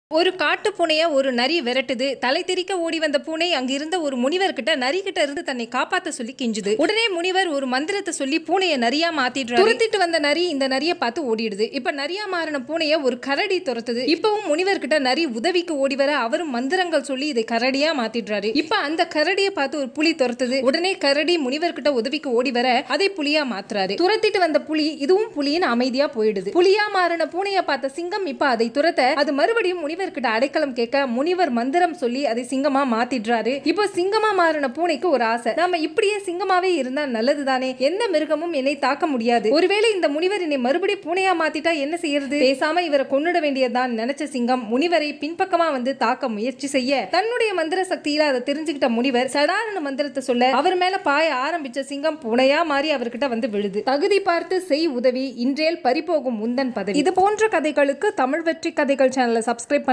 ஒரு காட்டு பூனைய ஒரு நரி விரட்டுது தலை தெறிக்க ஓடி வந்த பூனை அங்கிருந்த ஒரு முனிவர் கிட்ட நரி கிட்ட இருந்து தன்னை காப்பாத்த சொல்லி கெஞ்சுது உடனே முனிவர் ஒரு மந்திரத்தை சொல்லி பூனைய நரியா மாத்திடுறாரு துரத்திட்டு வந்த நரி இந்த நரியை பார்த்து ஓடிடுது இப்ப நரியா மாறின பூனைய ஒரு கரடி துரத்துது இப்பவும் முனிவர் கிட்ட நரி உதவிக்கு ஓடி வர அவரும் மந்திரங்கள் சொல்லி இதை கரடியா மாத்திடுறாரு இப்ப அந்த கரடியை பார்த்து ஒரு புலி துரத்துது உடனே கரடி முனிவர் கிட்ட உதவிக்கு ஓடி வர அதை புலியா மாத்துறாரு துரத்திட்டு வந்த புலி இதுவும் புலியின் அமைதியா போயிடுது புலியா மாறின பூனைய பார்த்த சிங்கம் இப்ப அதை துரத்த அது மறுபடியும் முனிவர் கிட்ட அடைக்கலம் கேட்க முனிவர் மந்திரம் சொல்லி அதை சிங்கமா மாத்திடுறாரு இப்போ சிங்கமா மாறின பூனைக்கு ஒரு ஆசை நாம இப்படியே சிங்கமாவே இருந்தா நல்லதுதானே எந்த மிருகமும் என்னை தாக்க முடியாது ஒருவேளை இந்த முனிவர் என்னை மறுபடியும் பூனையா மாத்திட்டா என்ன செய்யறது பேசாம இவரை கொன்னுட வேண்டியதுதான் நினைச்ச சிங்கம் முனிவரை பின்பக்கமா வந்து தாக்க முயற்சி செய்ய தன்னுடைய மந்திர சக்தியில அதை தெரிஞ்சுக்கிட்ட முனிவர் சடாரண மந்திரத்தை சொல்ல அவர் மேல பாய ஆரம்பிச்ச சிங்கம் பூனையா மாறி அவர்கிட்ட வந்து விழுது தகுதி பார்த்து செய் உதவி இன்றேல் பறிபோகும் முந்தன் பதவி இது போன்ற கதைகளுக்கு தமிழ் வெற்றி கதைகள் சேனலை சப்ஸ்கிரைப்